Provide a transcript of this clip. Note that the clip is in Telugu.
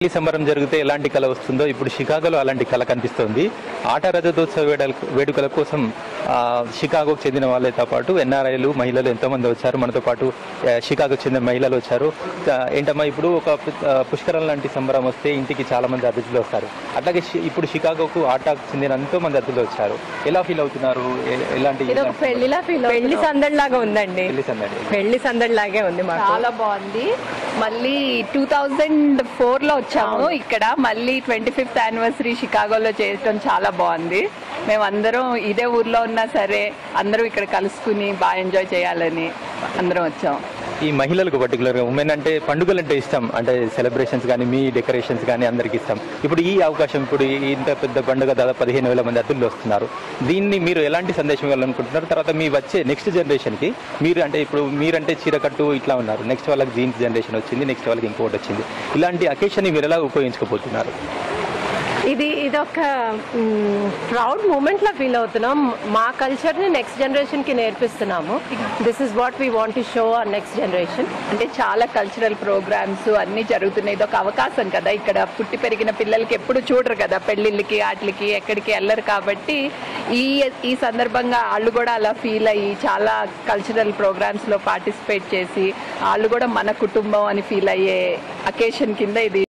ఈ సంబరం జరిగితే ఎలాంటి కళ వస్తుందో ఇప్పుడు షికాగోలో అలాంటి కళ కనిపిస్తోంది ఆట రజతోత్సవ వేడుక వేడుకల కోసం ఆ, షికాగోకు చెందిన వాళ్ళతో పాటు ఎన్ఆర్ఐలు మహిళలు ఎంతోమంది వచ్చారు మనతో పాటు ఆ, షికాగోకు చెందిన మహిళలు వచ్చారు ఆ, ఏంటమ్మా ఇప్పుడు ఒక పు- ఆ, పుష్కరం లాంటి సంబరం వస్తే ఇంటికి చాలా మంది అతిథులు వస్తారు అట్లాగే షి- ఇప్పుడు షికాగోకు ఆటకు చెందిన ఎంతో మంది అతిథులు వచ్చారు ఎలా ఫీల్ అవుతున్నారు ఎ- ఎలాంటి ఇది ఒక పెళ్లిలా ఫీల్ పెళ్లి సందడిలాగా ఉందండి పెళ్లి సందడి పెళ్లి సందడిలాగే ఉంది మాకు చాలా బాగుంది మళ్ళీ టూ థౌజండ్ ఫోర్ లో వచ్చాము ఇక్కడ మళ్ళీ ట్వంటీ ఫిఫ్త్ యానివర్సరీ షికాగోలో చేయటం చాలా బాగుంది మేమందరం ఇదే ఊర్లో ఉన్నా సరే అందరం ఇక్కడ కలుసుకుని బాగా ఎంజాయ్ చేయాలని అందరం వచ్చాం ఈ మహిళలకు పర్టికులర్ గా ఉమెన్ అంటే పండుగలు అంటే ఇష్టం అంటే సెలబ్రేషన్స్ కానీ మీ డెకరేషన్స్ కానీ అందరికి ఇష్టం ఇప్పుడు ఈ అవకాశం ఇప్పుడు ఈ ఇంత పెద్ద పండుగ దాదాపు పదిహేను వేల మంది అతిథులు వస్తున్నారు దీన్ని మీరు ఎలాంటి సందేశం ఇవ్వాలనుకుంటున్నారు తర్వాత మీ వచ్చే నెక్స్ట్ జనరేషన్ కి మీరు అంటే ఇప్పుడు మీరంటే చీరకట్టు ఇట్లా ఉన్నారు నెక్స్ట్ వాళ్ళకి జీన్స్ జనరేషన్ వచ్చింది నెక్స్ట్ వాళ్ళకి ఇంకోటి వచ్చింది ఇలాంటి అకేషన్ ని మీరు ఎలా ఉపయోగించుకోబోతున్నారు ఇది ఇది ఒక ప్రౌడ్ మూమెంట్ లా ఫీల్ అవుతున్నాం మా కల్చర్ ని నెక్స్ట్ జనరేషన్ కి నేర్పిస్తున్నాము this is what we want to show our next generation అంటే చాలా కల్చరల్ ప్రోగ్రామ్స్ అన్ని జరుగుతున్నాయి ఇది ఒక అవకాశం కదా ఇక్కడ పుట్టి పెరిగిన పిల్లలకి ఎప్పుడు చూడరు కదా పెళ్లిళ్ళకి వాటికి ఎక్కడికి వెళ్ళరు కాబట్టి ఈ ఈ సందర్భంగా వాళ్ళు కూడా అలా ఫీల్ అయ్యి చాలా కల్చరల్ ప్రోగ్రామ్స్ లో పార్టిసిపేట్ చేసి వాళ్ళు కూడా మన కుటుంబం అని ఫీల్ అయ్యే అకేషన్ కింద ఇది